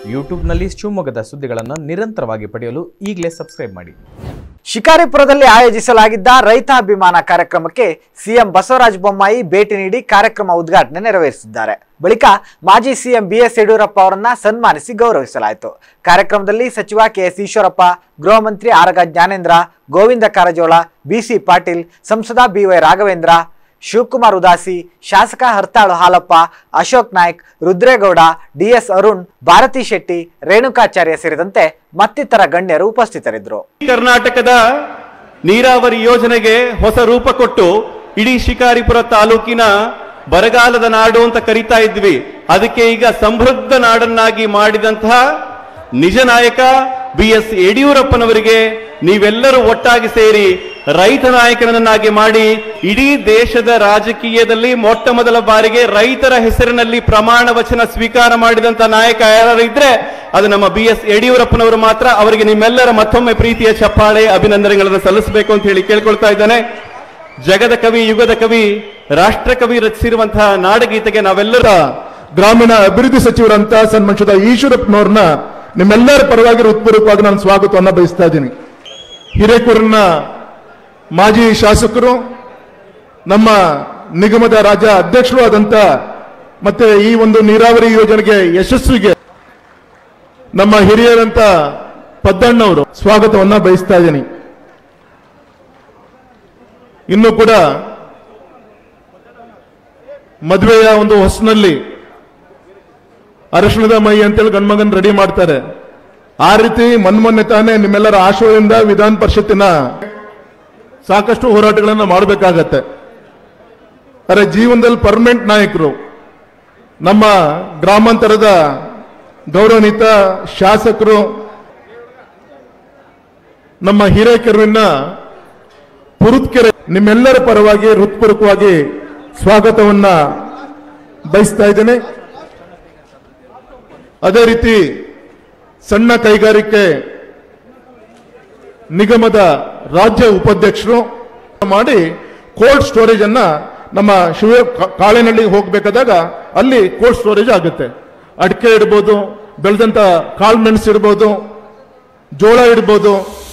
ಯೂಟ್ಯೂಬ್ನಲ್ಲಿ ಶಿವಮೊಗ್ಗದ ಸುದ್ದಿಗಳನ್ನು ನಿರಂತರವಾಗಿ ಪಡೆಯಲು ಈಗಲೇ ಸಬ್ಸ್ಕ್ರೈಬ್ ಮಾಡಿ ಶಿಕಾರಿಪುರದಲ್ಲಿ ಆಯೋಜಿಸಲಾಗಿದ್ದ ರೈತಾಭಿಮಾನ ಕಾರ್ಯಕ್ರಮಕ್ಕೆ ಸಿಎಂ ಬಸವರಾಜ ಬೊಮ್ಮಾಯಿ ಭೇಟಿ ನೀಡಿ ಕಾರ್ಯಕ್ರಮ ಉದ್ಘಾಟನೆ ನೆರವೇರಿಸಿದ್ದಾರೆ ಬಳಿಕ ಮಾಜಿ ಸಿಎಂ ಬಿಎಸ್ ಯಡಿಯೂರಪ್ಪ ಅವರನ್ನ ಸನ್ಮಾನಿಸಿ ಗೌರವಿಸಲಾಯಿತು ಕಾರ್ಯಕ್ರಮದಲ್ಲಿ ಸಚಿವ ಕೆಎಸ್ ಈಶ್ವರಪ್ಪ ಗೃಹ ಮಂತ್ರಿ ಆರಗ ಜ್ಞಾನೇಂದ್ರ ಗೋವಿಂದ ಕಾರಜೋಳ ಬಿಸಿ ಪಾಟೀಲ್ ಸಂಸದ ಬಿವೈ ರಾಘವೇಂದ್ರ ಶಿವಕುಮಾರ್ ಉದಾಸಿ ಶಾಸಕ ಹರ್ತಾಳು ಹಾಲಪ್ಪ ಅಶೋಕ್ ನಾಯ್ಕ್ ರುದ್ರೇಗೌಡ ಡಿಎಸ್ ಅರುಣ್ ಭಾರತಿ ಶೆಟ್ಟಿ ರೇಣುಕಾಚಾರ್ಯ ಸೇರಿದಂತೆ ಮತ್ತಿತರ ಗಣ್ಯರು ಉಪಸ್ಥಿತರಿದ್ದರು ಕರ್ನಾಟಕದ ನೀರಾವರಿ ಯೋಜನೆಗೆ ಹೊಸ ರೂಪ ಕೊಟ್ಟು ಇಡೀ ಶಿಕಾರಿಪುರ ತಾಲೂಕಿನ ಬರಗಾಲದ ನಾಡು ಅಂತ ಕರಿತಾ ಇದ್ವಿ ಅದಕ್ಕೆ ಈಗ ಸಮೃದ್ಧ ನಾಡನ್ನಾಗಿ ಮಾಡಿದಂತಹ ನಿಜ ನಾಯಕ ಬಿ ಎಸ್ ಯಡಿಯೂರಪ್ಪನವರಿಗೆ ನೀವೆಲ್ಲರೂ ಒಟ್ಟಾಗಿ ಸೇರಿ ರೈತ ನಾಯಕನನ್ನಾಗಿ ಮಾಡಿ ಇಡೀ ದೇಶದ ರಾಜಕೀಯದಲ್ಲಿ ಮೊಟ್ಟ ಮೊದಲ ಬಾರಿಗೆ ರೈತರ ಹೆಸರಿನಲ್ಲಿ ಪ್ರಮಾಣ ವಚನ ಸ್ವೀಕಾರ ಮಾಡಿದಂತ ನಾಯಕ ಯಾರು ಇದ್ರೆ ಅದು ನಮ್ಮ ಬಿ ಎಸ್ ಯಡಿಯೂರಪ್ಪನವರು ಮಾತ್ರ ಅವರಿಗೆ ನಿಮ್ಮೆಲ್ಲರ ಮತ್ತೊಮ್ಮೆ ಪ್ರೀತಿಯ ಚಪ್ಪಾಳೆ ಅಭಿನಂದನೆಗಳನ್ನು ಸಲ್ಲಿಸಬೇಕು ಅಂತ ಹೇಳಿ ಕೇಳ್ಕೊಳ್ತಾ ಇದ್ದಾನೆ ಜಗದ ಕವಿ ಯುಗದ ಕವಿ ರಾಷ್ಟ್ರ ಕವಿ ರಚಿಸಿರುವಂತಹ ನಾಡಗೀತೆಗೆ ನಾವೆಲ್ಲರ ಗ್ರಾಮೀಣ ಅಭಿವೃದ್ಧಿ ಸಚಿವರಂತ ಸನ್ಮಾನಿಸಿದ ಈಶ್ವರಪ್ಪನವ್ರನ್ನ ನಿಮ್ಮೆಲ್ಲರ ಪರವಾಗಿ ಹೃತ್ಪೂರ್ವಕವಾಗಿ ನಾನು ಸ್ವಾಗತವನ್ನ ಬಯಸ್ತಾ ಇದ್ದೀನಿ ಹಿರೇಕೂರಿನ ಮಾಜಿ ಶಾಸಕರು ನಮ್ಮ ನಿಗಮದ ರಾಜ್ಯ ಅಧ್ಯಕ್ಷರು ಆದಂತ ಮತ್ತೆ ಈ ಒಂದು ನೀರಾವರಿ ಯೋಜನೆಗೆ ಯಶಸ್ವಿಗೆ ನಮ್ಮ ಹಿರಿಯರಂತ ಪದ್ದಣ್ಣವರು ಸ್ವಾಗತವನ್ನ ಬಯಸ್ತಾ ಇದ್ದೀನಿ ಇನ್ನು ಕೂಡ ಮದುವೆಯ ಒಂದು ಹೊಸನಲ್ಲಿ ಅರಶಿಣದ ಮೈ ಅಂತೇಳಿ ಗಂಡ್ಮಗನ್ ರೆಡಿ ಮಾಡ್ತಾರೆ ಆ ರೀತಿ ಮನ್ಮೊನ್ನೆ ತಾನೇ ನಿಮ್ಮೆಲ್ಲರ ಆಶಯದಿಂದ ವಿಧಾನ ಪರಿಷತ್ತಿನ ಸಾಕಷ್ಟು ಹೋರಾಟಗಳನ್ನ ಮಾಡಬೇಕಾಗತ್ತೆ ಅರೆ ಜೀವನದಲ್ಲಿ ಪರ್ಮನೆಂಟ್ ನಾಯಕರು ನಮ್ಮ ಗ್ರಾಮಾಂತರದ ಗೌರವಾನ್ವಿತ ಶಾಸಕರು ನಮ್ಮ ಹಿರೇಕೆರವಿನ ಪುರುತ್ಕೆರೆ ನಿಮ್ಮೆಲ್ಲರ ಪರವಾಗಿ ಹೃತ್ಪೂರ್ವಕವಾಗಿ ಸ್ವಾಗತವನ್ನ ಬಯಸ್ತಾ ಇದ್ದೇನೆ ಅದೇ ರೀತಿ ಸಣ್ಣ ಕೈಗಾರಿಕೆ ನಿಗಮದ ರಾಜ್ಯ ಉಪಾಧ್ಯಕ್ಷರು ಮಾಡಿ ಕೋಲ್ಡ್ ಸ್ಟೋರೇಜ್ ಅನ್ನ ನಮ್ಮ ಶಿವ ಕಾಳಿನಳ್ಳಿಗೆ ಹೋಗ್ಬೇಕಾದಾಗ ಅಲ್ಲಿ ಕೋಲ್ಡ್ ಸ್ಟೋರೇಜ್ ಆಗುತ್ತೆ ಅಡಿಕೆ ಇಡ್ಬೋದು ಬೆಳೆದಂತ ಕಾಳು ಮೆಣಸು ಇಡ್ಬೋದು ಜೋಳ ಇಡ್ಬೋದು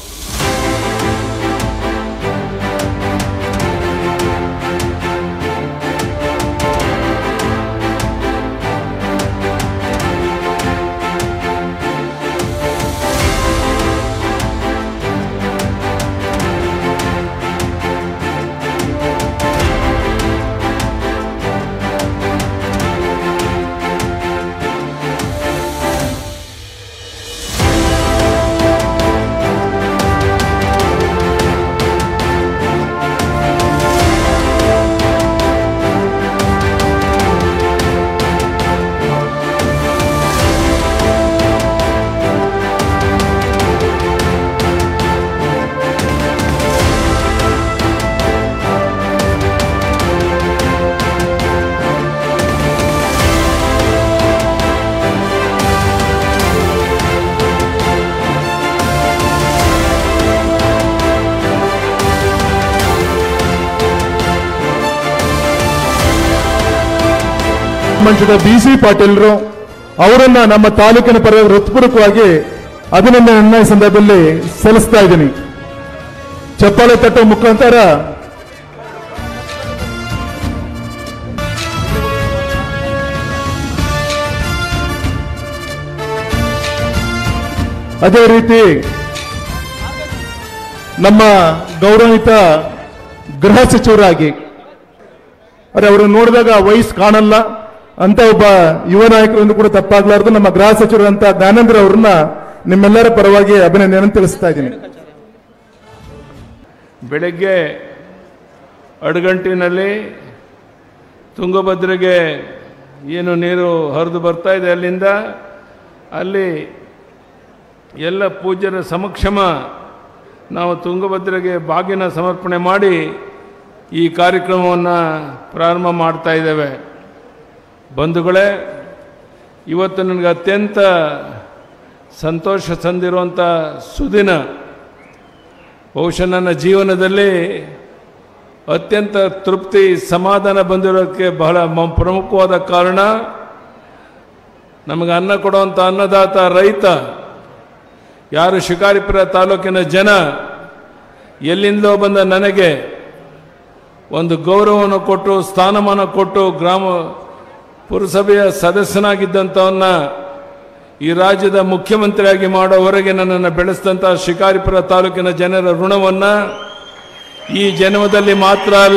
ಮಂಚದ ಬಿ ಸಿ ಪಾಟೀಲ್ರು ಅವರನ್ನ ನಮ್ಮ ತಾಲೂಕಿನ ಪರವಾಗಿ ಹೃತ್ಪೂರ್ವಕವಾಗಿ ಅಭಿನಂದನೆಯನ್ನ ಈ ಸಂದರ್ಭದಲ್ಲಿ ಸಲ್ಲಿಸ್ತಾ ಇದ್ದೀನಿ ಚಪ್ಪಾಳೆ ತಟ್ಟುವ ಮುಖಾಂತರ ಅದೇ ರೀತಿ ನಮ್ಮ ಗೌರವಿತ ಗೃಹ ಸಚಿವರಾಗಿ ಅರೆ ಅವರು ನೋಡಿದಾಗ ವಯಸ್ಸು ಕಾಣಲ್ಲ ಅಂತ ಒಬ್ಬ ಯುವ ನಾಯಕರನ್ನು ಕೂಡ ತಪ್ಪಾಗ್ಲಾರ್ದು ನಮ್ಮ ಗೃಹ ಸಚಿವರಂತ ಜ್ಞಾನೇಂದ್ರ ಅವ್ರನ್ನ ನಿಮ್ಮೆಲ್ಲರ ಪರವಾಗಿ ಅಭಿನಂದನೆ ತಿಳಿಸ್ತಾ ಇದ್ದೀನಿ ಬೆಳಗ್ಗೆ ಅಡುಗಂಟಿನಲ್ಲಿ ತುಂಗಭದ್ರೆಗೆ ಏನು ನೀರು ಹರಿದು ಬರ್ತಾ ಇದೆ ಅಲ್ಲಿಂದ ಅಲ್ಲಿ ಎಲ್ಲ ಪೂಜ್ಯರ ಸಮಕ್ಷಮ ನಾವು ತುಂಗಭದ್ರೆಗೆ ಬಾಗಿನ ಸಮರ್ಪಣೆ ಮಾಡಿ ಈ ಕಾರ್ಯಕ್ರಮವನ್ನು ಪ್ರಾರಂಭ ಮಾಡ್ತಾ ಇದ್ದೇವೆ ಬಂಧುಗಳೇ ಇವತ್ತು ನನಗೆ ಅತ್ಯಂತ ಸಂತೋಷ ತಂದಿರುವಂಥ ಸುದಿನ ಬಹುಶಃ ನನ್ನ ಜೀವನದಲ್ಲಿ ಅತ್ಯಂತ ತೃಪ್ತಿ ಸಮಾಧಾನ ಬಂದಿರೋಕ್ಕೆ ಬಹಳ ಮ- ಪ್ರಮುಖವಾದ ಕಾರಣ ನಮಗೆ ಅನ್ನ ಕೊಡುವಂಥ ಅನ್ನದಾತ ರೈತ ಯಾರು ಶಿಕಾರಿಪುರ ತಾಲೂಕಿನ ಜನ ಎಲ್ಲಿಂದಲೋ ಬಂದ ನನಗೆ ಒಂದು ಗೌರವವನ್ನು ಕೊಟ್ಟು ಸ್ಥಾನಮಾನ ಕೊಟ್ಟು ಗ್ರಾಮ ಪುರಸಭೆಯ ಸದಸ್ಯನಾಗಿದ್ದಂಥವನ್ನ ಈ ರಾಜ್ಯದ ಮುಖ್ಯಮಂತ್ರಿಯಾಗಿ ಮಾಡೋವರೆಗೆ ನನ್ನನ್ನು ಬೆಳೆಸಿದಂಥ ಶಿಕಾರಿಪುರ ತಾಲೂಕಿನ ಜನರ ಋಣವನ್ನು ಈ ಜನ್ಮದಲ್ಲಿ ಮಾತ್ರ ಅಲ್ಲ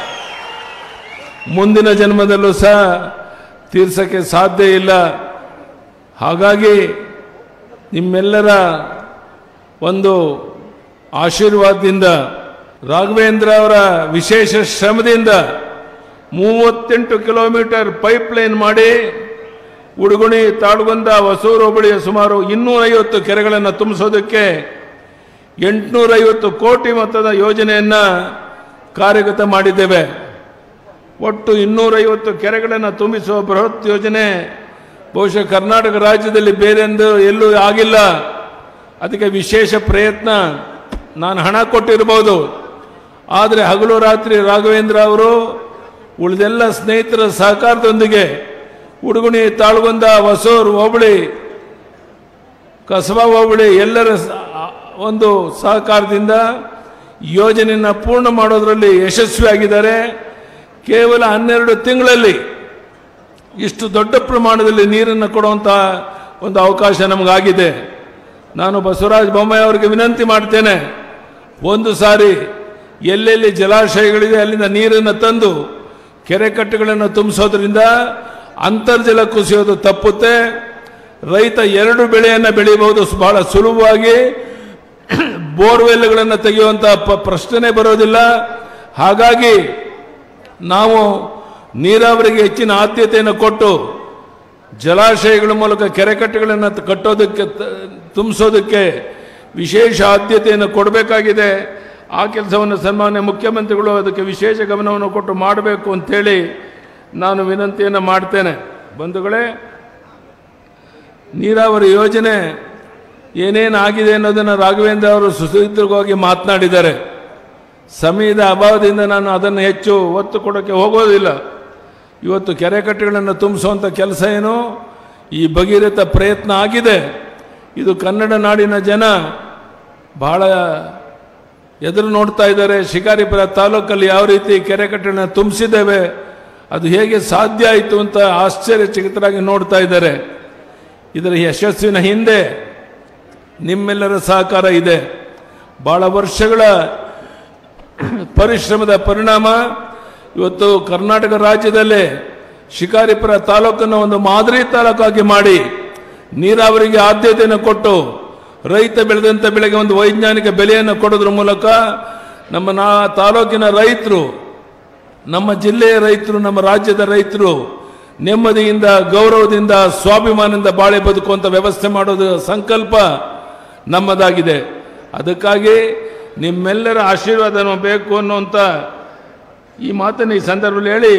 ಮುಂದಿನ ಜನ್ಮದಲ್ಲೂ ಸಹ ತೀರ್ಸಕ್ಕೆ ಸಾಧ್ಯ ಇಲ್ಲ ಹಾಗಾಗಿ ನಿಮ್ಮೆಲ್ಲರ ಒಂದು ಆಶೀರ್ವಾದದಿಂದ ರಾಘವೇಂದ್ರ ಅವರ ವಿಶೇಷ ಶ್ರಮದಿಂದ ಮೂವತ್ತೆಂಟು ಕಿಲೋಮೀಟರ್ ಪೈಪ್ ಲೈನ್ ಮಾಡಿ ಉಡುಗುಣಿ ತಾಳ್ಗೊಂದ ಹೊಸೂರು ಹೋಬಳಿಯ ಸುಮಾರು ಇನ್ನೂರೈವತ್ತು ಕೆರೆಗಳನ್ನು ತುಂಬಿಸೋದಕ್ಕೆ ಎಂಟುನೂರೈವತ್ತು ಕೋಟಿ ಮೊತ್ತದ ಯೋಜನೆಯನ್ನು ಕಾರ್ಯಗತ ಮಾಡಿದ್ದೇವೆ ಒಟ್ಟು ಇನ್ನೂರೈವತ್ತು ಕೆರೆಗಳನ್ನು ತುಂಬಿಸುವ ಬೃಹತ್ ಯೋಜನೆ ಬಹುಶಃ ಕರ್ನಾಟಕ ರಾಜ್ಯದಲ್ಲಿ ಬೇರೆಂದು ಎಲ್ಲೂ ಆಗಿಲ್ಲ ಅದಕ್ಕೆ ವಿಶೇಷ ಪ್ರಯತ್ನ ನಾನು ಹಣ ಕೊಟ್ಟಿರಬಹುದು ಆದರೆ ಹಗಲು ರಾತ್ರಿ ರಾಘವೇಂದ್ರ ಅವರು ಉಳಿದೆಲ್ಲ ಸ್ನೇಹಿತರ ಸಹಕಾರದೊಂದಿಗೆ ಉಡುಗುಣಿ ತಾಳ್ಗೊಂದ ಹೊಸೂರು ಹೋಬಳಿ ಕಸಬಾ ಹೋಬಳಿ ಎಲ್ಲರ ಸ- ಒಂದು ಸಹಕಾರದಿಂದ ಯೋಜನೆಯನ್ನು ಪೂರ್ಣ ಮಾಡೋದರಲ್ಲಿ ಯಶಸ್ವಿಯಾಗಿದ್ದಾರೆ ಕೇವಲ ಹನ್ನೆರಡು ತಿಂಗಳಲ್ಲಿ ಇಷ್ಟು ದೊಡ್ಡ ಪ್ರಮಾಣದಲ್ಲಿ ನೀರನ್ನು ಕೊಡುವಂಥ ಒಂದು ಅವಕಾಶ ನಮಗಾಗಿದೆ ನಾನು ಬಸವರಾಜ ಬೊಮ್ಮಾಯಿ ಅವರಿಗೆ ವಿನಂತಿ ಮಾಡ್ತೇನೆ ಒಂದು ಸಾರಿ ಎಲ್ಲೆಲ್ಲಿ ಜಲಾಶಯಗಳಿದೆ ಅಲ್ಲಿಂದ ನೀರನ್ನು ತಂದು ಕೆರೆ ಕಟ್ಟೆಗಳನ್ನು ತುಂಬಿಸೋದ್ರಿಂದ ಅಂತರ್ಜಲ ಕುಸಿಯೋದು ತಪ್ಪುತ್ತೆ ರೈತ ಎರಡು ಬೆಳೆಯನ್ನು ಬೆಳೆಯಬಹುದು ಬಹಳ ಸುಲಭವಾಗಿ ಬೋರ್ವೆಲ್ಗಳನ್ನು ತೆಗೆಯುವಂಥ ಪ ಪ್ರಶ್ನೆ ಬರೋದಿಲ್ಲ ಹಾಗಾಗಿ ನಾವು ನೀರಾವರಿಗೆ ಹೆಚ್ಚಿನ ಆದ್ಯತೆಯನ್ನು ಕೊಟ್ಟು ಜಲಾಶಯಗಳ ಮೂಲಕ ಕೆರೆಕಟ್ಟೆಗಳನ್ನು ತ- ಕಟ್ಟೋದಕ್ಕೆ ತ- ತುಂಬಿಸೋದಕ್ಕೆ ವಿಶೇಷ ಆದ್ಯತೆಯನ್ನು ಕೊಡಬೇಕಾಗಿದೆ ಆ ಕೆಲಸವನ್ನು ಸನ್ಮಾನ್ಯ ಮುಖ್ಯಮಂತ್ರಿಗಳು ಅದಕ್ಕೆ ವಿಶೇಷ ಗಮನವನ್ನು ಕೊಟ್ಟು ಮಾಡಬೇಕು ಅಂತೇಳಿ ನಾನು ವಿನಂತಿಯನ್ನು ಮಾಡ್ತೇನೆ ಬಂಧುಗಳೇ ನೀರಾವರಿ ಯೋಜನೆ ಏನೇನು ಆಗಿದೆ ಅನ್ನೋದನ್ನು ರಾಘವೇಂದ್ರ ಅವರು ಸುಸೂತ್ರವಾಗಿ ಮಾತನಾಡಿದ್ದಾರೆ ಸಮಯದ ಅಭಾವದಿಂದ ನಾನು ಅದನ್ನು ಹೆಚ್ಚು ಒತ್ತು ಕೊಡೋಕ್ಕೆ ಹೋಗೋದಿಲ್ಲ ಇವತ್ತು ಕೆರೆ ಕಟ್ಟೆಗಳನ್ನು ತುಂಬಿಸುವಂಥ ಕೆಲಸ ಏನು ಈ ಭಗೀರಥ ಪ್ರಯತ್ನ ಆಗಿದೆ ಇದು ಕನ್ನಡ ನಾಡಿನ ಜನ ಬಹಳ ಎದುರು ನೋಡ್ತಾ ಇದ್ದಾರೆ ಶಿಕಾರಿಪುರ ತಾಲೂಕಲ್ಲಿ ಯಾವ ರೀತಿ ಕೆರೆ ಕಟ್ಟೆಗಳನ್ನು ತುಂಬಿಸಿದ್ದೇವೆ ಅದು ಹೇಗೆ ಸಾಧ್ಯ ಆಯಿತು ಅಂತ ಆಶ್ಚರ್ಯಚಕಿತರಾಗಿ ನೋಡ್ತಾ ಇದ್ದಾರೆ ಇದರ ಯಶಸ್ಸಿನ ಹಿಂದೆ ನಿಮ್ಮೆಲ್ಲರ ಸಹಕಾರ ಇದೆ ಬಹಳ ವರ್ಷಗಳ ಪರಿಶ್ರಮದ ಪರಿಣಾಮ ಇವತ್ತು ಕರ್ನಾಟಕ ರಾಜ್ಯದಲ್ಲೇ ಶಿಕಾರಿಪುರ ತಾಲೂಕನ್ನು ಒಂದು ಮಾದರಿ ತಾಲೂಕಾಗಿ ಮಾಡಿ ನೀರಾವರಿಗೆ ಆದ್ಯತೆಯನ್ನು ಕೊಟ್ಟು ರೈತ ಬೆಳೆದಂಥ ಬೆಳೆಗೆ ಒಂದು ವೈಜ್ಞಾನಿಕ ಬೆಲೆಯನ್ನು ಕೊಡೋದ್ರ ಮೂಲಕ ನಮ್ಮ ನಾ ತಾಲೂಕಿನ ರೈತರು ನಮ್ಮ ಜಿಲ್ಲೆಯ ರೈತರು ನಮ್ಮ ರಾಜ್ಯದ ರೈತರು ನೆಮ್ಮದಿಯಿಂದ ಗೌರವದಿಂದ ಸ್ವಾಭಿಮಾನದಿಂದ ಬಾಳೆ ಬದುಕುವಂಥ ವ್ಯವಸ್ಥೆ ಮಾಡೋದು ಸಂಕಲ್ಪ ನಮ್ಮದಾಗಿದೆ ಅದಕ್ಕಾಗಿ ನಿಮ್ಮೆಲ್ಲರ ಆಶೀರ್ವಾದ ಬೇಕು ಅನ್ನುವಂಥ ಈ ಮಾತನ್ನು ಈ ಸಂದರ್ಭದಲ್ಲಿ ಹೇಳಿ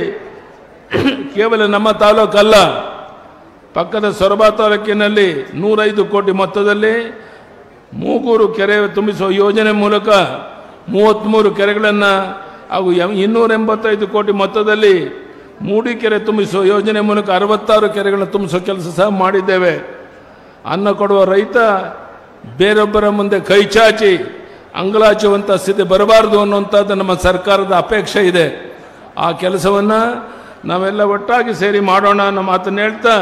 ಕೇವಲ ನಮ್ಮ ತಾಲೂಕಲ್ಲ ಪಕ್ಕದ ಸೊರಬ ತಾಲೂಕಿನಲ್ಲಿ ನೂರೈದು ಕೋಟಿ ಮೊತ್ತದಲ್ಲಿ ಮೂಗೂರು ಕೆರೆ ತುಂಬಿಸುವ ಯೋಜನೆ ಮೂಲಕ ಮೂವತ್ತ್ಮೂರು ಕೆರೆಗಳನ್ನು ಹಾಗೂ ಎಂ- ಇನ್ನೂರ ಎಂಬತ್ತೈದು ಕೋಟಿ ಮೊತ್ತದಲ್ಲಿ ಮೂಡಿಕೆರೆ ತುಂಬಿಸುವ ಯೋಜನೆ ಮೂಲಕ ಅರವತ್ತಾರು ಕೆರೆಗಳನ್ನು ತುಂಬಿಸುವ ಕೆಲಸ ಸಹ ಮಾಡಿದ್ದೇವೆ ಅನ್ನ ಕೊಡುವ ರೈತ ಬೇರೊಬ್ಬರ ಮುಂದೆ ಕೈ ಚಾಚಿ ಅಂಗಲಾಚುವಂಥ ಸ್ಥಿತಿ ಬರಬಾರದು ಅನ್ನುವಂಥದ್ದು ನಮ್ಮ ಸರ್ಕಾರದ ಅಪೇಕ್ಷೆ ಇದೆ ಆ ಕೆಲಸವನ್ನು ನಾವೆಲ್ಲ ಒಟ್ಟಾಗಿ ಸೇರಿ ಮಾಡೋಣ ಅನ್ನೋ ಮಾತನ್ನು ಹೇಳ್ತಾ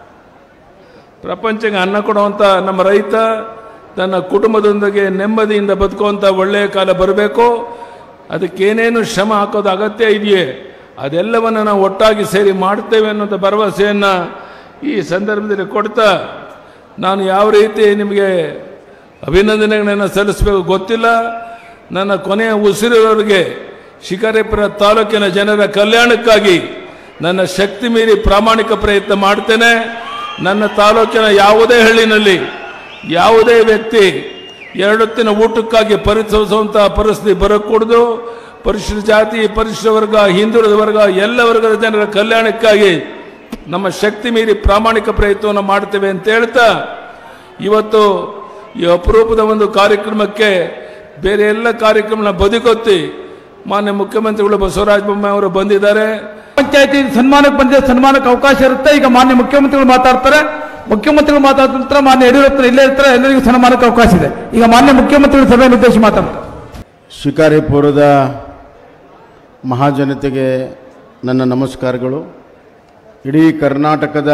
ಪ್ರಪಂಚಕ್ಕೆ ಅನ್ನ ಕೊಡುವಂಥ ನಮ್ಮ ರೈತ ತನ್ನ ಕುಟುಂಬದೊಂದಿಗೆ ನೆಮ್ಮದಿಯಿಂದ ಬದುಕುವಂಥ ಒಳ್ಳೆಯ ಕಾಲ ಬರಬೇಕು ಅದಕ್ಕೇನೇನು ಶ್ರಮ ಹಾಕೋದು ಅಗತ್ಯ ಇದೆಯೇ ಅದೆಲ್ಲವನ್ನು ನಾವು ಒಟ್ಟಾಗಿ ಸೇರಿ ಮಾಡ್ತೇವೆ ಅನ್ನೋಂಥ ಭರವಸೆಯನ್ನು ಈ ಸಂದರ್ಭದಲ್ಲಿ ಕೊಡ್ತಾ ನಾನು ಯಾವ ರೀತಿ ನಿಮಗೆ ಅಭಿನಂದನೆಗಳನ್ನು ಸಲ್ಲಿಸಬೇಕು ಗೊತ್ತಿಲ್ಲ ನನ್ನ ಕೊನೆಯ ಉಸಿರಿರೋರಿಗೆ ಶಿಕಾರಿಪುರ ತಾಲೂಕಿನ ಜನರ ಕಲ್ಯಾಣಕ್ಕಾಗಿ ನನ್ನ ಶಕ್ತಿ ಮೀರಿ ಪ್ರಾಮಾಣಿಕ ಪ್ರಯತ್ನ ಮಾಡ್ತೇನೆ ನನ್ನ ತಾಲೂಕಿನ ಯಾವುದೇ ಹಳ್ಳಿನಲ್ಲಿ ಯಾವುದೇ ವ್ಯಕ್ತಿ ಎರಡೊತ್ತಿನ ಊಟಕ್ಕಾಗಿ ಪರಿತವಿಸುವಂತಹ ಪರಿಸ್ಥಿತಿ ಬರಕೂಡದು ಪರಿಶಿಷ್ಟ ಜಾತಿ ಪರಿಶಿಷ್ಟ ವರ್ಗ ಹಿಂದುಳಿದ ವರ್ಗ ಎಲ್ಲ ವರ್ಗದ ಜನರ ಕಲ್ಯಾಣಕ್ಕಾಗಿ ನಮ್ಮ ಶಕ್ತಿ ಮೀರಿ ಪ್ರಾಮಾಣಿಕ ಪ್ರಯತ್ನವನ್ನು ಮಾಡ್ತೇವೆ ಅಂತ ಹೇಳ್ತಾ ಇವತ್ತು ಈ ಅಪರೂಪದ ಒಂದು ಕಾರ್ಯಕ್ರಮಕ್ಕೆ ಬೇರೆ ಎಲ್ಲ ಕಾರ್ಯಕ್ರಮನ ಬದಿಗೊತ್ತಿ ಮಾನ್ಯ ಮುಖ್ಯಮಂತ್ರಿಗಳು ಬಸವರಾಜ ಬೊಮ್ಮಾಯಿ ಅವರು ಬಂದಿದ್ದಾರೆ ಪಂಚಾಯತಿ ಸನ್ಮಾನಕ್ಕೆ ಬಂದಿದೆ ಸನ್ಮಾನಕ್ಕೆ ಅವಕಾಶ ಇರುತ್ತೆ ಈಗ ಮಾನ್ಯ ಮುಖ್ಯಮಂತ್ರಿಗಳು ಮಾತಾಡ್ತಾರೆ ಮುಖ್ಯಮಂತ್ರಿಗಳು ಮಾತಾಡಿದ ನಂತರ ಮಾನ್ಯ ಯಡಿಯೂರಪ್ಪ ಇಲ್ಲೇ ಇರ್ತಾರೆ ಎಲ್ಲರಿಗೂ ಸನ್ಮಾನಕ್ಕೆ ಅವಕಾಶ ಇದೆ ಈಗ ಮಾನ್ಯ ಮುಖ್ಯಮಂತ್ರಿಗಳು ಸಭೆಯನ್ನು ಉದ್ದೇಶಿಸಿ ಮಾತಾಡ್ತಾರೆ ಶಿಕಾರಿಪುರದ ಮಹಾಜನತೆಗೆ ನನ್ನ ನಮಸ್ಕಾರಗಳು ಇಡೀ ಕರ್ನಾಟಕದ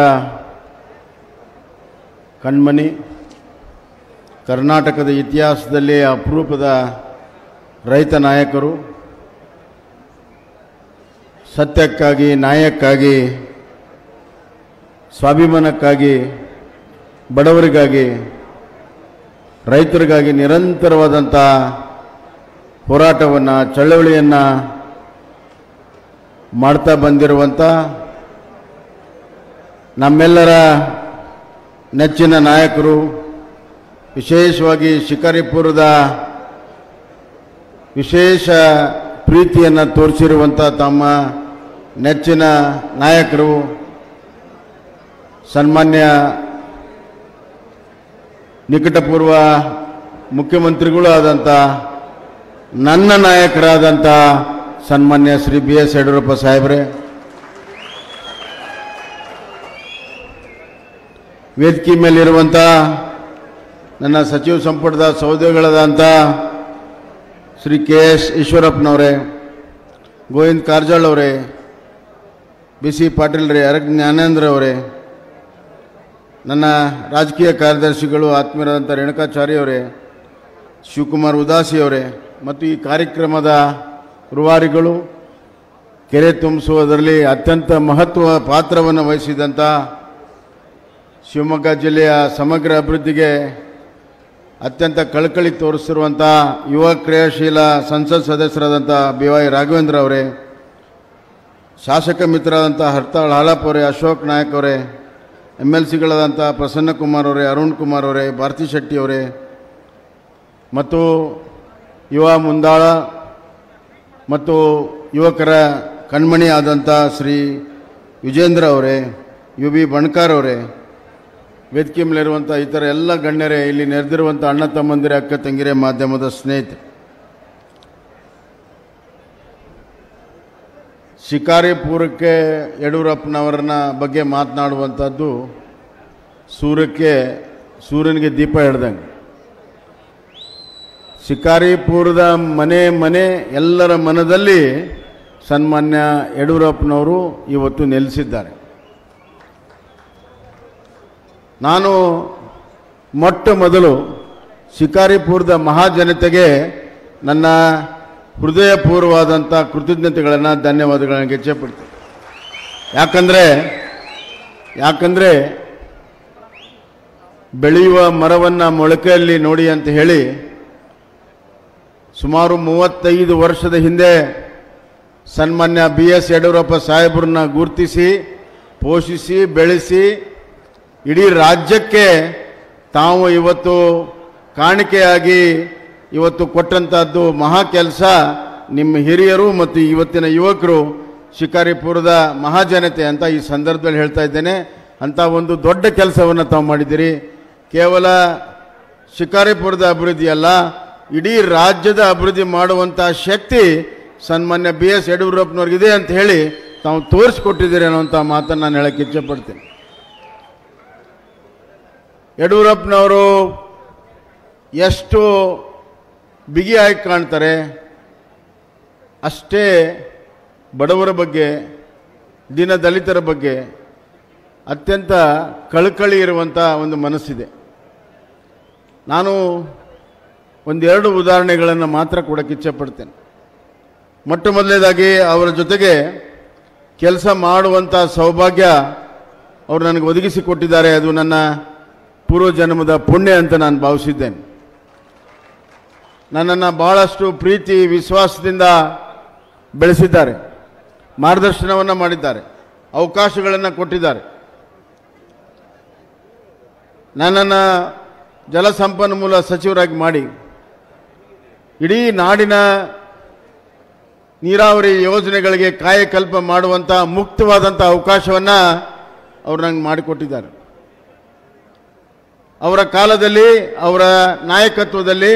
ಕಣ್ಮಣಿ ಕರ್ನಾಟಕದ ಇತಿಹಾಸದಲ್ಲಿ ಅಪರೂಪದ ರೈತ ನಾಯಕರು ಸತ್ಯಕ್ಕಾಗಿ ನ್ಯಾಯಕ್ಕಾಗಿ ಸ್ವಾಭಿಮಾನಕ್ಕಾಗಿ ಬಡವರಿಗಾಗಿ ರೈತರಿಗಾಗಿ ನಿರಂತರವಾದಂಥ ಹೋರಾಟವನ್ನು ಚಳವಳಿಯನ್ನು ಮಾಡ್ತಾ ಬಂದಿರುವಂಥ ನಮ್ಮೆಲ್ಲರ ನೆಚ್ಚಿನ ನಾಯಕರು ವಿಶೇಷವಾಗಿ ಶಿಕಾರಿಪುರದ ವಿಶೇಷ ಪ್ರೀತಿಯನ್ನು ತೋರಿಸಿರುವಂಥ ತಮ್ಮ ನೆಚ್ಚಿನ ನಾಯಕರು ಸನ್ಮಾನ್ಯ ನಿಕಟಪೂರ್ವ ಮುಖ್ಯಮಂತ್ರಿಗಳು ಆದಂಥ ನನ್ನ ನಾಯಕರಾದಂಥ ಸನ್ಮಾನ್ಯ ಶ್ರೀ ಬಿ ಎಸ್ ಯಡಿಯೂರಪ್ಪ ಸಾಹೇಬ್ರೆ ವೇದಿಕೆ ಮೇಲಿರುವಂಥ ನನ್ನ ಸಚಿವ ಸಂಪುಟದ ಸಹೋದರಿಗಳಾದಂಥ ಶ್ರೀ ಕೆ ಎಸ್ ಈಶ್ವರಪ್ಪನವರೇ ಗೋವಿಂದ್ ಕಾರಜೋಳ್ ಅವರೇ ಬಿ ಸಿ ಪಾಟೀಲ್ ರೇ ಅರಗ್ ಜ್ಞಾನೇಂದ್ರ ಅವರೇ ನನ್ನ ರಾಜಕೀಯ ಕಾರ್ಯದರ್ಶಿಗಳು ಆತ್ಮೀಯರಾದಂಥ ರೇಣುಕಾಚಾರ್ಯ ಅವರೇ ಶಿವಕುಮಾರ್ ಉದಾಸಿ ಅವರೇ ಮತ್ತು ಈ ಕಾರ್ಯಕ್ರಮದ ರೂವಾರಿಗಳು ಕೆರೆ ತುಂಬಿಸುವುದರಲ್ಲಿ ಅತ್ಯಂತ ಮಹತ್ವ ಪಾತ್ರವನ್ನು ವಹಿಸಿದಂಥ ಶಿವಮೊಗ್ಗ ಜಿಲ್ಲೆಯ ಸಮಗ್ರ ಅಭಿವೃದ್ಧಿಗೆ ಅತ್ಯಂತ ಕಳಕಳಿ ತೋರಿಸಿರುವಂಥ ಯುವ ಕ್ರಿಯಾಶೀಲ ಸಂಸತ್ ಸದಸ್ಯರಾದಂಥ ಬಿ ವೈ ರಾಘವೇಂದ್ರ ಅವರೇ ಶಾಸಕ ಮಿತ್ರರಾದಂಥ ಹರ್ತಾಳ್ ಹಾಲಪ್ ಅವರೇ ಅಶೋಕ್ ನಾಯಕ್ ಅವರೇ ಎಮ್ ಎಲ್ ಸಿಗಳಾದಂಥ ಪ್ರಸನ್ನ ಕುಮಾರ್ ಅವರೇ ಅರುಣ್ ಕುಮಾರ್ ಅವರೇ ಭಾರತಿ ಶೆಟ್ಟಿ ಅವರೇ ಮತ್ತು ಯುವ ಮುಂದಾಳ ಮತ್ತು ಯುವಕರ ಕಣ್ಮಣಿ ಆದಂಥ ಶ್ರೀ ವಿಜೇಂದ್ರ ಅವರೇ ಯು ಬಿ ಬಣ್ಕಾರ್ ಅವರೇ ವೇದಿಕೆ ಮೇಲಿರುವಂಥ ಇತರ ಎಲ್ಲ ಗಣ್ಯರೇ ಇಲ್ಲಿ ನೆರೆದಿರುವಂಥ ಅಣ್ಣ ತಮ್ಮಂದಿರೇ ಅಕ್ಕ ತಂಗಿರೇ ಮಾಧ್ಯಮದ ಸ್ನೇಹಿತರೆ ಶಿಕಾರಿಪುರಕ್ಕೆ ಯಡಿಯೂರಪ್ಪನವರನ್ನ ಬಗ್ಗೆ ಮಾತನಾಡುವಂಥದ್ದು ಸೂರ್ಯಕ್ಕೆ ಸೂರ್ಯನಿಗೆ ದೀಪ ಹಿಡ್ದಂಗೆ ಶಿಕಾರಿಪುರದ ಮನೆ ಮನೆ ಎಲ್ಲರ ಮನದಲ್ಲಿ ಸನ್ಮಾನ್ಯ ಯಡಿಯೂರಪ್ಪನವರು ಇವತ್ತು ನೆಲೆಸಿದ್ದಾರೆ ನಾನು ಮೊಟ್ಟ ಮೊದಲು ಶಿಕಾರಿಪುರದ ಮಹಾಜನತೆಗೆ ನನ್ನ ಹೃದಯಪೂರ್ವವಾದಂಥ ಕೃತಜ್ಞತೆಗಳನ್ನು ಧನ್ಯವಾದಗಳನ್ನು ಗೆಚ್ಚಪಡ್ತೀನಿ ಯಾಕಂದರೆ ಯಾಕಂದರೆ ಬೆಳೆಯುವ ಮರವನ್ನು ಮೊಳಕೆಯಲ್ಲಿ ನೋಡಿ ಅಂತ ಹೇಳಿ ಸುಮಾರು ಮೂವತ್ತೈದು ವರ್ಷದ ಹಿಂದೆ ಸನ್ಮಾನ್ಯ ಬಿ ಎಸ್ ಯಡಿಯೂರಪ್ಪ ಸಾಹೇಬ್ರನ್ನ ಗುರುತಿಸಿ ಪೋಷಿಸಿ ಬೆಳೆಸಿ ಇಡೀ ರಾಜ್ಯಕ್ಕೆ ತಾವು ಇವತ್ತು ಕಾಣಿಕೆಯಾಗಿ ಇವತ್ತು ಕೊಟ್ಟಂಥದ್ದು ಮಹಾ ಕೆಲಸ ನಿಮ್ಮ ಹಿರಿಯರು ಮತ್ತು ಇವತ್ತಿನ ಯುವಕರು ಶಿಕಾರಿಪುರದ ಮಹಾಜನತೆ ಅಂತ ಈ ಸಂದರ್ಭದಲ್ಲಿ ಹೇಳ್ತಾ ಇದ್ದೇನೆ ಅಂಥ ಒಂದು ದೊಡ್ಡ ಕೆಲಸವನ್ನು ತಾವು ಮಾಡಿದ್ದೀರಿ ಕೇವಲ ಶಿಕಾರಿಪುರದ ಅಭಿವೃದ್ಧಿ ಅಲ್ಲ ಇಡೀ ರಾಜ್ಯದ ಅಭಿವೃದ್ಧಿ ಮಾಡುವಂಥ ಶಕ್ತಿ ಸನ್ಮಾನ್ಯ ಬಿ ಎಸ್ ಯಡಿಯೂರಪ್ಪನವ್ರಿಗಿದೆ ಅಂತ ಹೇಳಿ ತಾವು ತೋರಿಸ್ಕೊಟ್ಟಿದ್ದೀರಿ ಅನ್ನುವಂಥ ಮಾತನ್ನು ನಾನು ಹೇಳಕ್ಕೆ ಇಚ್ಛೆಪಡ್ತೀನಿ ಯಡಿಯೂರಪ್ಪನವರು ಎಷ್ಟು ಬಿಗಿಯಾಗಿ ಕಾಣ್ತಾರೆ ಅಷ್ಟೇ ಬಡವರ ಬಗ್ಗೆ ದಿನ ದಲಿತರ ಬಗ್ಗೆ ಅತ್ಯಂತ ಕಳಕಳಿ ಇರುವಂಥ ಒಂದು ಮನಸ್ಸಿದೆ ನಾನು ಒಂದೆರಡು ಉದಾಹರಣೆಗಳನ್ನು ಮಾತ್ರ ಕೊಡೋಕ್ಕೆ ಇಚ್ಛೆಪಡ್ತೇನೆ ಮೊಟ್ಟ ಮೊದಲನೇದಾಗಿ ಅವರ ಜೊತೆಗೆ ಕೆಲಸ ಮಾಡುವಂಥ ಸೌಭಾಗ್ಯ ಅವರು ನನಗೆ ಒದಗಿಸಿಕೊಟ್ಟಿದ್ದಾರೆ ಅದು ನನ್ನ ಪೂರ್ವ ಜನ್ಮದ ಪುಣ್ಯ ಅಂತ ನಾನು ಭಾವಿಸಿದ್ದೇನೆ ನನ್ನನ್ನು ಬಹಳಷ್ಟು ಪ್ರೀತಿ ವಿಶ್ವಾಸದಿಂದ ಬೆಳೆಸಿದ್ದಾರೆ ಮಾರ್ಗದರ್ಶನವನ್ನು ಮಾಡಿದ್ದಾರೆ ಅವಕಾಶಗಳನ್ನು ಕೊಟ್ಟಿದ್ದಾರೆ ನನ್ನನ್ನು ಜಲಸಂಪನ್ಮೂಲ ಸಚಿವರಾಗಿ ಮಾಡಿ ಇಡೀ ನಾಡಿನ ನೀರಾವರಿ ಯೋಜನೆಗಳಿಗೆ ಕಾಯಕಲ್ಪ ಮಾಡುವಂಥ ಮುಕ್ತವಾದಂಥ ಅವಕಾಶವನ್ನು ಅವರು ನಂಗೆ ಮಾಡಿಕೊಟ್ಟಿದ್ದಾರೆ ಅವರ ಕಾಲದಲ್ಲಿ ಅವರ ನಾಯಕತ್ವದಲ್ಲಿ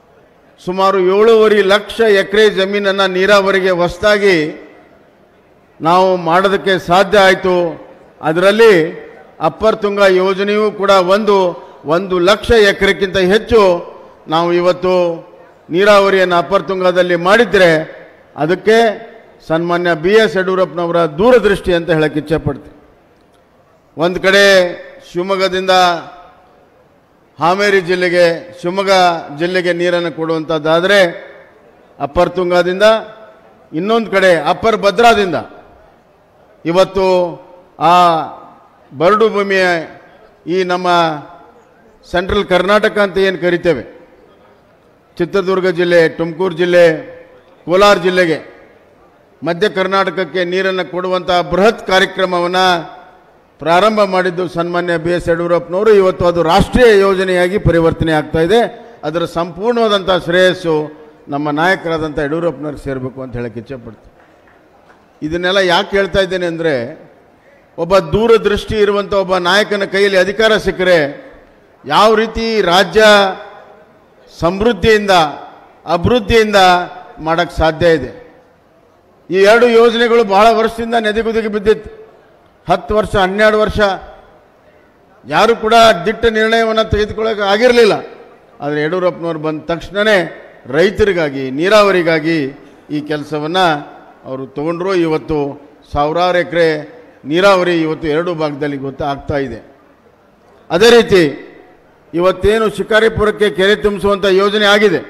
ಸುಮಾರು ಏಳೂವರೆ ಲಕ್ಷ ಎಕರೆ ಜಮೀನನ್ನು ನೀರಾವರಿಗೆ ಹೊಸದಾಗಿ ನಾವು ಮಾಡೋದಕ್ಕೆ ಸಾಧ್ಯ ಆಯಿತು ಅದರಲ್ಲಿ ಅಪ್ಪರ್ ತುಂಗ ಯೋಜನೆಯೂ ಕೂಡ ಒಂದು ಒಂದು ಲಕ್ಷ ಎಕರೆಕ್ಕಿಂತ ಹೆಚ್ಚು ನಾವು ಇವತ್ತು ನೀರಾವರಿಯನ್ನು ಅಪ್ಪರ್ ತುಂಗದಲ್ಲಿ ಮಾಡಿದರೆ ಅದಕ್ಕೆ ಸನ್ಮಾನ್ಯ ಬಿ ಎಸ್ ಯಡಿಯೂರಪ್ಪನವರ ದೂರದೃಷ್ಟಿ ಅಂತ ಹೇಳಕ್ಕೆ ಇಚ್ಛೆಪಡ್ತೀನಿ ಒಂದು ಕಡೆ ಶಿವಮೊಗ್ಗದಿಂದ ಹಾವೇರಿ ಜಿಲ್ಲೆಗೆ ಶಿವಮೊಗ್ಗ ಜಿಲ್ಲೆಗೆ ನೀರನ್ನು ಕೊಡುವಂಥದ್ದಾದರೆ ಅಪ್ಪರ್ ತುಂಗಾದಿಂದ ಇನ್ನೊಂದು ಕಡೆ ಅಪ್ಪರ್ ಭದ್ರಾದಿಂದ ಇವತ್ತು ಆ ಬರಡು ಭೂಮಿಯ ಈ ನಮ್ಮ ಸೆಂಟ್ರಲ್ ಕರ್ನಾಟಕ ಅಂತ ಏನು ಕರಿತೇವೆ ಚಿತ್ರದುರ್ಗ ಜಿಲ್ಲೆ ತುಮಕೂರು ಜಿಲ್ಲೆ ಕೋಲಾರ ಜಿಲ್ಲೆಗೆ ಮಧ್ಯ ಕರ್ನಾಟಕಕ್ಕೆ ನೀರನ್ನು ಕೊಡುವಂಥ ಬೃಹತ್ ಕಾರ್ಯಕ್ರಮವನ್ನು ಪ್ರಾರಂಭ ಮಾಡಿದ್ದು ಸನ್ಮಾನ್ಯ ಬಿ ಎಸ್ ಯಡಿಯೂರಪ್ಪನವರು ಇವತ್ತು ಅದು ರಾಷ್ಟ್ರೀಯ ಯೋಜನೆಯಾಗಿ ಪರಿವರ್ತನೆ ಆಗ್ತಾ ಇದೆ ಅದರ ಸಂಪೂರ್ಣವಾದಂಥ ಶ್ರೇಯಸ್ಸು ನಮ್ಮ ನಾಯಕರಾದಂಥ ಯಡಿಯೂರಪ್ಪನವ್ರಿಗೆ ಸೇರಬೇಕು ಅಂತ ಹೇಳಕ್ಕೆ ಇಚ್ಛೆಪಡ್ತೀನಿ ಇದನ್ನೆಲ್ಲ ಯಾಕೆ ಹೇಳ್ತಾ ಇದ್ದೇನೆ ಅಂದರೆ ಒಬ್ಬ ದೂರದೃಷ್ಟಿ ಇರುವಂಥ ಒಬ್ಬ ನಾಯಕನ ಕೈಯಲ್ಲಿ ಅಧಿಕಾರ ಸಿಕ್ಕರೆ ಯಾವ ರೀತಿ ರಾಜ್ಯ ಸಮೃದ್ಧಿಯಿಂದ ಅಭಿವೃದ್ಧಿಯಿಂದ ಮಾಡೋಕ್ಕೆ ಸಾಧ್ಯ ಇದೆ ಈ ಎರಡು ಯೋಜನೆಗಳು ಬಹಳ ವರ್ಷದಿಂದ ನೆದೆಗುದಿಗೆ ಬಿದ್ದಿತ್ತು ಹತ್ತು ವರ್ಷ ಹನ್ನೆರಡು ವರ್ಷ ಯಾರು ಕೂಡ ದಿಟ್ಟ ನಿರ್ಣಯವನ್ನು ತೆಗೆದುಕೊಳ್ಳೋಕೆ ಆಗಿರಲಿಲ್ಲ ಆದರೆ ಯಡಿಯೂರಪ್ಪನವ್ರು ಬಂದ ತಕ್ಷಣವೇ ರೈತರಿಗಾಗಿ ನೀರಾವರಿಗಾಗಿ ಈ ಕೆಲಸವನ್ನು ಅವರು ತಗೊಂಡ್ರು ಇವತ್ತು ಸಾವಿರಾರು ಎಕರೆ ನೀರಾವರಿ ಇವತ್ತು ಎರಡು ಭಾಗದಲ್ಲಿ ಗೊತ್ತು ಆಗ್ತಾ ಇದೆ ಅದೇ ರೀತಿ ಇವತ್ತೇನು ಶಿಕಾರಿಪುರಕ್ಕೆ ಕೆರೆ ತುಂಬಿಸುವಂಥ ಯೋಜನೆ ಆಗಿದೆ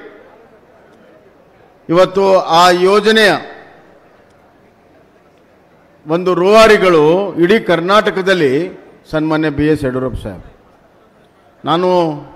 ಇವತ್ತು ಆ ಯೋಜನೆಯ ಒಂದು ರೂವಾರಿಗಳು ಇಡೀ ಕರ್ನಾಟಕದಲ್ಲಿ ಸನ್ಮಾನ್ಯ ಬಿ ಎಸ್ ಯಡಿಯೂರಪ್ಪ ಸಾಹೇಬ್ ನಾನು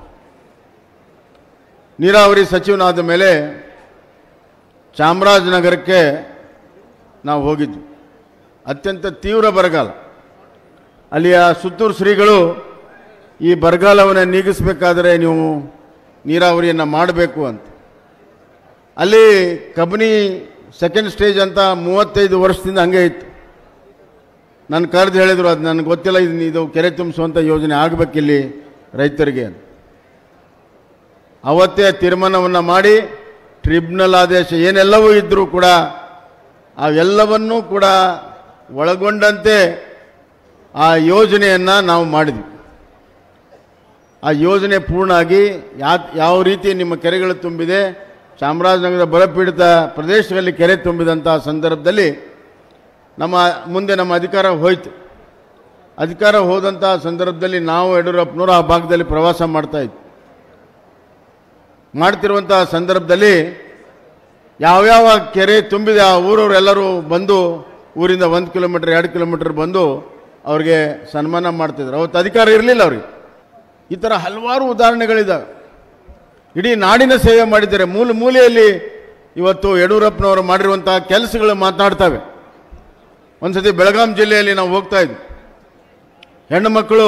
ನೀರಾವರಿ ಸಚಿವನಾದ ಮೇಲೆ ಚಾಮರಾಜನಗರಕ್ಕೆ ನಾವು ಹೋಗಿದ್ದು ಅತ್ಯಂತ ತೀವ್ರ ಬರಗಾಲ ಅಲ್ಲಿಯ ಸುತ್ತೂರು ಶ್ರೀಗಳು ಈ ಬರಗಾಲವನ್ನು ನೀಗಿಸಬೇಕಾದರೆ ನೀವು ನೀರಾವರಿಯನ್ನು ಮಾಡಬೇಕು ಅಂತ ಅಲ್ಲಿ ಕಬಿನಿ ಸೆಕೆಂಡ್ ಸ್ಟೇಜ್ ಅಂತ ಮೂವತ್ತೈದು ವರ್ಷದಿಂದ ಹಂಗೆ ಇತ್ತು ನನ್ನ ಕರೆದು ಹೇಳಿದರು ಅದು ನನಗೆ ಗೊತ್ತಿಲ್ಲ ಇದು ಇದು ಕೆರೆ ತುಂಬಿಸುವಂಥ ಯೋಜನೆ ಆಗಬೇಕಿಲ್ಲಿ ರೈತರಿಗೆ ಅಂತ ಅವತ್ತೇ ತೀರ್ಮಾನವನ್ನು ಮಾಡಿ ಟ್ರಿಬ್ಯುನಲ್ ಆದೇಶ ಏನೆಲ್ಲವೂ ಇದ್ದರೂ ಕೂಡ ಅವೆಲ್ಲವನ್ನೂ ಕೂಡ ಒಳಗೊಂಡಂತೆ ಆ ಯೋಜನೆಯನ್ನು ನಾವು ಮಾಡಿದ್ವಿ ಆ ಯೋಜನೆ ಪೂರ್ಣ ಆಗಿ ಯಾ ಯಾವ ರೀತಿ ನಿಮ್ಮ ಕೆರೆಗಳು ತುಂಬಿದೆ ಚಾಮರಾಜನಗರ ಬರಪೀಡಿತ ಪ್ರದೇಶಗಳಲ್ಲಿ ಕೆರೆ ತುಂಬಿದಂಥ ಸಂದರ್ಭದಲ್ಲಿ ನಮ್ಮ ಮುಂದೆ ನಮ್ಮ ಅಧಿಕಾರ ಹೋಯಿತು ಅಧಿಕಾರ ಹೋದಂಥ ಸಂದರ್ಭದಲ್ಲಿ ನಾವು ಯಡಿಯೂರಪ್ಪನವರು ಆ ಭಾಗದಲ್ಲಿ ಪ್ರವಾಸ ಮಾಡ್ತಾ ಇದ್ವಿ ಮಾಡ್ತಿರುವಂಥ ಸಂದರ್ಭದಲ್ಲಿ ಯಾವ್ಯಾವ ಕೆರೆ ತುಂಬಿದೆ ಆ ಊರವರೆಲ್ಲರೂ ಬಂದು ಊರಿಂದ ಒಂದು ಕಿಲೋಮೀಟ್ರ್ ಎರಡು ಕಿಲೋಮೀಟ್ರ್ ಬಂದು ಅವ್ರಿಗೆ ಸನ್ಮಾನ ಮಾಡ್ತಿದ್ರು ಅವತ್ತು ಅಧಿಕಾರ ಇರಲಿಲ್ಲ ಅವ್ರಿಗೆ ಈ ಥರ ಹಲವಾರು ಉದಾಹರಣೆಗಳಿದ್ದಾವೆ ಇಡೀ ನಾಡಿನ ಸೇವೆ ಮಾಡಿದ್ದಾರೆ ಮೂಲ ಮೂಲೆಯಲ್ಲಿ ಇವತ್ತು ಯಡಿಯೂರಪ್ಪನವರು ಮಾಡಿರುವಂಥ ಕೆಲಸಗಳು ಮಾತನಾಡ್ತವೆ ಒಂದ್ಸತಿ ಬೆಳಗಾಂ ಜಿಲ್ಲೆಯಲ್ಲಿ ನಾವು ಹೋಗ್ತಾ ಇದ್ವಿ ಹೆಣ್ಣು ಮಕ್ಕಳು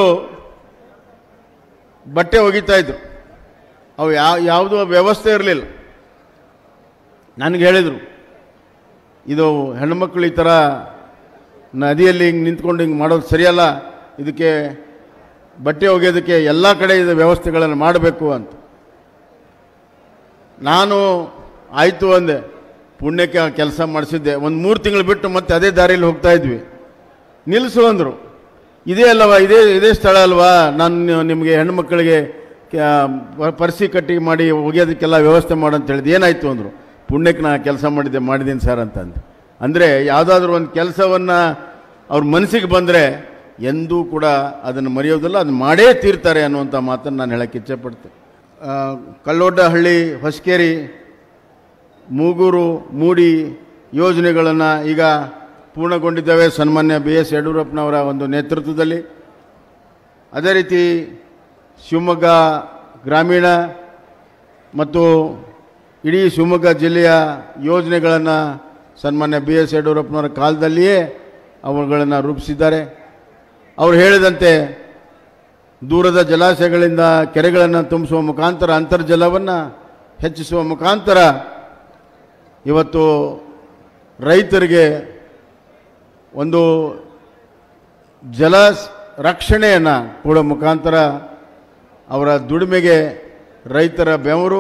ಬಟ್ಟೆ ಒಗಿತಾ ಇದ್ರು ಅವು ಯಾವ ಯಾವುದೂ ವ್ಯವಸ್ಥೆ ಇರಲಿಲ್ಲ ನನಗೆ ಹೇಳಿದರು ಇದು ಹೆಣ್ಣುಮಕ್ಕಳು ಈ ಥರ ನದಿಯಲ್ಲಿ ಹಿಂಗೆ ನಿಂತ್ಕೊಂಡು ಹಿಂಗೆ ಮಾಡೋದು ಸರಿಯಲ್ಲ ಇದಕ್ಕೆ ಬಟ್ಟೆ ಒಗೆಯೋದಕ್ಕೆ ಎಲ್ಲ ಕಡೆ ಇದು ವ್ಯವಸ್ಥೆಗಳನ್ನು ಮಾಡಬೇಕು ಅಂತ ನಾನು ಆಯಿತು ಅಂದೆ ಪುಣ್ಯಕ್ಕೆ ಆ ಕೆಲಸ ಮಾಡಿಸಿದ್ದೆ ಒಂದು ಮೂರು ತಿಂಗಳು ಬಿಟ್ಟು ಮತ್ತೆ ಅದೇ ದಾರಿಯಲ್ಲಿ ಹೋಗ್ತಾ ಇದ್ವಿ ನಿಲ್ಲಿಸು ಅಂದರು ಇದೇ ಅಲ್ಲವಾ ಇದೇ ಇದೇ ಸ್ಥಳ ಅಲ್ವಾ ನಾನು ನಿಮಗೆ ಹೆಣ್ಮಕ್ಳಿಗೆ ಕ- ಪರ್ಸಿ ಕಟ್ಟಿ ಮಾಡಿ ಒಗೆಯೋದಕ್ಕೆಲ್ಲ ವ್ಯವಸ್ಥೆ ಮಾಡು ಅಂತ ಹೇಳಿದ್ದು ಏನಾಯಿತು ಅಂದರು ಪುಣ್ಯಕ್ಕೆ ನಾ ಕೆಲಸ ಮಾಡಿದ್ದೆ ಮಾಡಿದ್ದೀನಿ ಸರ್ ಅಂತಂದು ಅಂದರೆ ಯಾವುದಾದ್ರೂ ಒಂದು ಕೆಲಸವನ್ನು ಅವ್ರ ಮನಸ್ಸಿಗೆ ಬಂದರೆ ಎಂದೂ ಕೂಡ ಅದನ್ನು ಮರೆಯೋದಿಲ್ಲ ಅದನ್ನು ಮಾಡೇ ತೀರ್ತಾರೆ ಅನ್ನುವಂಥ ಮಾತನ್ನು ನಾನು ಹೇಳಕ್ಕೆ ಇಚ್ಛೆಪಡ್ತೇನೆ ಆ, ಕಲ್ಲೊಡ್ಡಹಳ್ಳಿ ಹೊಸಕೇರಿ ಮೂಗೂರು ಮೂಡಿ ಯೋಜನೆಗಳನ್ನು ಈಗ ಪೂರ್ಣಗೊಂಡಿದ್ದಾವೆ ಸನ್ಮಾನ್ಯ ಬಿ ಎಸ್ ಯಡಿಯೂರಪ್ಪನವರ ಒಂದು ನೇತೃತ್ವದಲ್ಲಿ ಅದೇ ರೀತಿ ಶಿವಮೊಗ್ಗ ಗ್ರಾಮೀಣ ಮತ್ತು ಇಡೀ ಶಿವಮೊಗ್ಗ ಜಿಲ್ಲೆಯ ಯೋಜನೆಗಳನ್ನು ಸನ್ಮಾನ್ಯ ಬಿ ಎಸ್ ಯಡಿಯೂರಪ್ಪನವರ ಕಾಲದಲ್ಲಿಯೇ ಅವುಗಳನ್ನು ರೂಪಿಸಿದ್ದಾರೆ ಅವರು ಹೇಳಿದಂತೆ ದೂರದ ಜಲಾಶಯಗಳಿಂದ ಕೆರೆಗಳನ್ನು ತುಂಬಿಸುವ ಮುಖಾಂತರ ಅಂತರ್ಜಲವನ್ನು ಹೆಚ್ಚಿಸುವ ಮುಖಾಂತರ ಇವತ್ತು ರೈತರಿಗೆ ಒಂದು ಜಲ ಸ್- ರಕ್ಷಣೆಯನ್ನು ಕೊಡೋ ಮುಖಾಂತರ ಅವರ ದುಡಿಮೆಗೆ ರೈತರ ಬೆವರು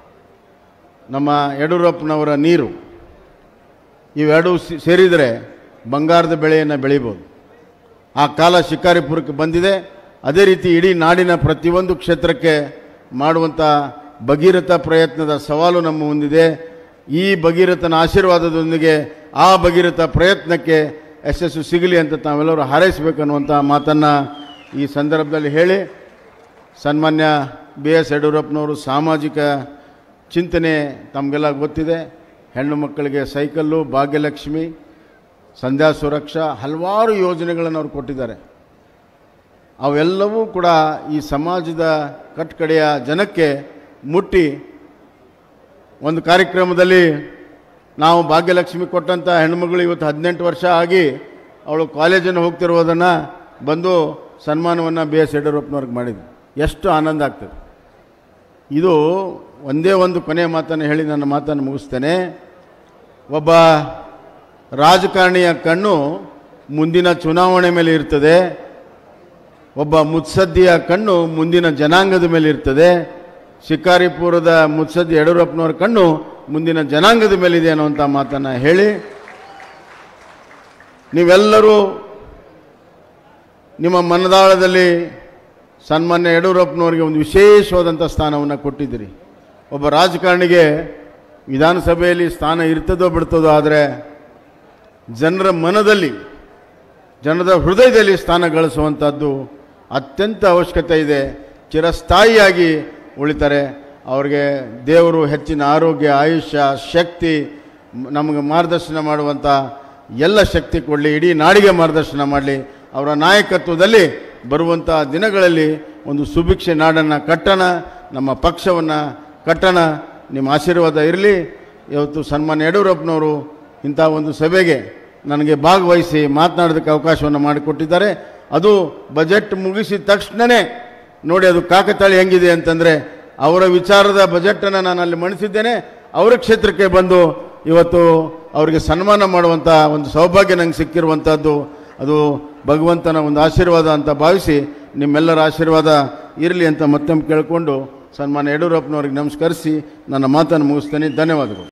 ನಮ್ಮ ಯಡಿಯೂರಪ್ಪನವರ ನೀರು ಇವೆರಡೂ ಸೇ- ಸೇರಿದರೆ ಬಂಗಾರದ ಬೆಳೆಯನ್ನು ಬೆಳಿಬೋದು ಆ ಕಾಲ ಶಿಕಾರಿಪುರಕ್ಕೆ ಬಂದಿದೆ ಅದೇ ರೀತಿ ಇಡೀ ನಾಡಿನ ಪ್ರತಿಯೊಂದು ಕ್ಷೇತ್ರಕ್ಕೆ ಮಾಡುವಂಥ ಭಗೀರಥ ಪ್ರಯತ್ನದ ಸವಾಲು ನಮ್ಮ ಮುಂದಿದೆ ಈ ಭಗೀರಥನ ಆಶೀರ್ವಾದದೊಂದಿಗೆ ಆ ಭಗೀರಥ ಪ್ರಯತ್ನಕ್ಕೆ ಯಶಸ್ಸು ಸಿಗಲಿ ಅಂತ ತಾವೆಲ್ಲರೂ ಹಾರೈಸಬೇಕನ್ನುವಂಥ ಮಾತನ್ನು ಈ ಸಂದರ್ಭದಲ್ಲಿ ಹೇಳಿ ಸನ್ಮಾನ್ಯ ಬಿ ಎಸ್ ಯಡಿಯೂರಪ್ಪನವರು ಸಾಮಾಜಿಕ ಚಿಂತನೆ ತಮಗೆಲ್ಲ ಗೊತ್ತಿದೆ ಹೆಣ್ಣು ಮಕ್ಕಳಿಗೆ ಸೈಕಲ್ಲು ಭಾಗ್ಯಲಕ್ಷ್ಮಿ ಸಂಧ್ಯಾ ಸುರಕ್ಷಾ ಹಲವಾರು ಯೋಜನೆಗಳನ್ನು ಅವರು ಕೊಟ್ಟಿದ್ದಾರೆ ಅವೆಲ್ಲವೂ ಕೂಡ ಈ ಸಮಾಜದ ಕಟ್ಕಡೆಯ ಜನಕ್ಕೆ ಮುಟ್ಟಿ ಒಂದು ಕಾರ್ಯಕ್ರಮದಲ್ಲಿ ನಾವು ಭಾಗ್ಯಲಕ್ಷ್ಮಿ ಕೊಟ್ಟಂಥ ಹೆಣ್ಮಗಳು ಇವತ್ತು ಹದಿನೆಂಟು ವರ್ಷ ಆಗಿ ಅವಳು ಕಾಲೇಜನ್ನು ಹೋಗ್ತಿರುವುದನ್ನು ಬಂದು ಸನ್ಮಾನವನ್ನು ಬಿ ಎಸ್ ಯಡಿಯೂರಪ್ಪನವ್ರಿಗೆ ಮಾಡಿದ್ವಿ ಎಷ್ಟು ಆನಂದ ಆಗ್ತದೆ ಇದು ಒಂದೇ ಒಂದು ಕೊನೆಯ ಮಾತನ್ನು ಹೇಳಿ ನನ್ನ ಮಾತನ್ನು ಮುಗಿಸ್ತೇನೆ ಒಬ್ಬ ರಾಜಕಾರಣಿಯ ಕಣ್ಣು ಮುಂದಿನ ಚುನಾವಣೆ ಮೇಲೆ ಇರ್ತದೆ ಒಬ್ಬ ಮುತ್ಸದ್ದಿಯ ಕಣ್ಣು ಮುಂದಿನ ಜನಾಂಗದ ಮೇಲೆ ಇರ್ತದೆ ಶಿಕಾರಿಪುರದ ಮುತ್ಸದ್ದಿ ಯಡಿಯೂರಪ್ಪನವರ ಕಣ್ಣು ಮುಂದಿನ ಜನಾಂಗದ ಮೇಲಿದೆ ಅನ್ನುವಂಥ ಮಾತನ್ನು ಹೇಳಿ ನೀವೆಲ್ಲರೂ ನಿಮ್ಮ ಮನದಾಳದಲ್ಲಿ ಸನ್ಮಾನ್ಯ ಯಡಿಯೂರಪ್ಪನವರಿಗೆ ಒಂದು ವಿಶೇಷವಾದಂಥ ಸ್ಥಾನವನ್ನು ಕೊಟ್ಟಿದ್ದೀರಿ ಒಬ್ಬ ರಾಜಕಾರಣಿಗೆ ವಿಧಾನಸಭೆಯಲ್ಲಿ ಸ್ಥಾನ ಇರ್ತದೋ ಬಿಡ್ತದೋ ಆದರೆ ಜನರ ಮನದಲ್ಲಿ ಜನರ ಹೃದಯದಲ್ಲಿ ಸ್ಥಾನ ಗಳಿಸುವಂಥದ್ದು ಅತ್ಯಂತ ಅವಶ್ಯಕತೆ ಇದೆ ಚಿರಸ್ಥಾಯಿಯಾಗಿ ಉಳಿತಾರೆ ಅವ್ರಿಗೆ ದೇವರು ಹೆಚ್ಚಿನ ಆರೋಗ್ಯ ಆಯುಷ್ಯ ಶಕ್ತಿ ಮ್- ನಮಗೆ ಮಾರ್ಗದರ್ಶನ ಮಾಡುವಂಥ ಎಲ್ಲ ಶಕ್ತಿ ಕೊಡಲಿ ಇಡೀ ನಾಡಿಗೆ ಮಾರ್ಗದರ್ಶನ ಮಾಡಲಿ ಅವರ ನಾಯಕತ್ವದಲ್ಲಿ ಬರುವಂಥ ದಿನಗಳಲ್ಲಿ ಒಂದು ಸುಭಿಕ್ಷೆ ನಾಡನ್ನು ಕಟ್ಟೋಣ ನಮ್ಮ ಪಕ್ಷವನ್ನು ಕಟ್ಟೋಣ ನಿಮ್ಮ ಆಶೀರ್ವಾದ ಇರಲಿ ಇವತ್ತು ಸನ್ಮಾನ್ಯ ಯಡಿಯೂರಪ್ಪನವರು ಇಂಥ ಒಂದು ಸಭೆಗೆ ನನಗೆ ಭಾಗವಹಿಸಿ ಮಾತನಾಡೋದಕ್ಕೆ ಅವಕಾಶವನ್ನು ಮಾಡಿಕೊಟ್ಟಿದ್ದಾರೆ ಅದು ಬಜೆಟ್ ಮುಗಿಸಿದ ತಕ್ಷಣವೇ ನೋಡಿ ಅದು ಕಾಕತಾಳಿ ಹೆಂಗಿದೆ ಅಂತಂದರೆ ಅವರ ವಿಚಾರದ ಬಜೆಟನ್ನು ನಾನು ಅಲ್ಲಿ ಮಂಡಿಸಿದ್ದೇನೆ ಅವರ ಕ್ಷೇತ್ರಕ್ಕೆ ಬಂದು ಇವತ್ತು ಅವರಿಗೆ ಸನ್ಮಾನ ಮಾಡುವಂಥ ಒಂದು ಸೌಭಾಗ್ಯ ನಂಗೆ ಸಿಕ್ಕಿರುವಂಥದ್ದು ಅದು ಭಗವಂತನ ಒಂದು ಆಶೀರ್ವಾದ ಅಂತ ಭಾವಿಸಿ ನಿಮ್ಮೆಲ್ಲರ ಆಶೀರ್ವಾದ ಇರಲಿ ಅಂತ ಮತ್ತೊಮ್ಮೆ ಕೇಳಿಕೊಂಡು ಸನ್ಮಾನ್ಯ ಯಡಿಯೂರಪ್ಪನವ್ರಿಗೆ ನಮಸ್ಕರಿಸಿ ನನ್ನ ಮಾತನ್ನು ಮುಗಿಸ್ತೇನೆ ಧನ್ಯವಾದಗಳು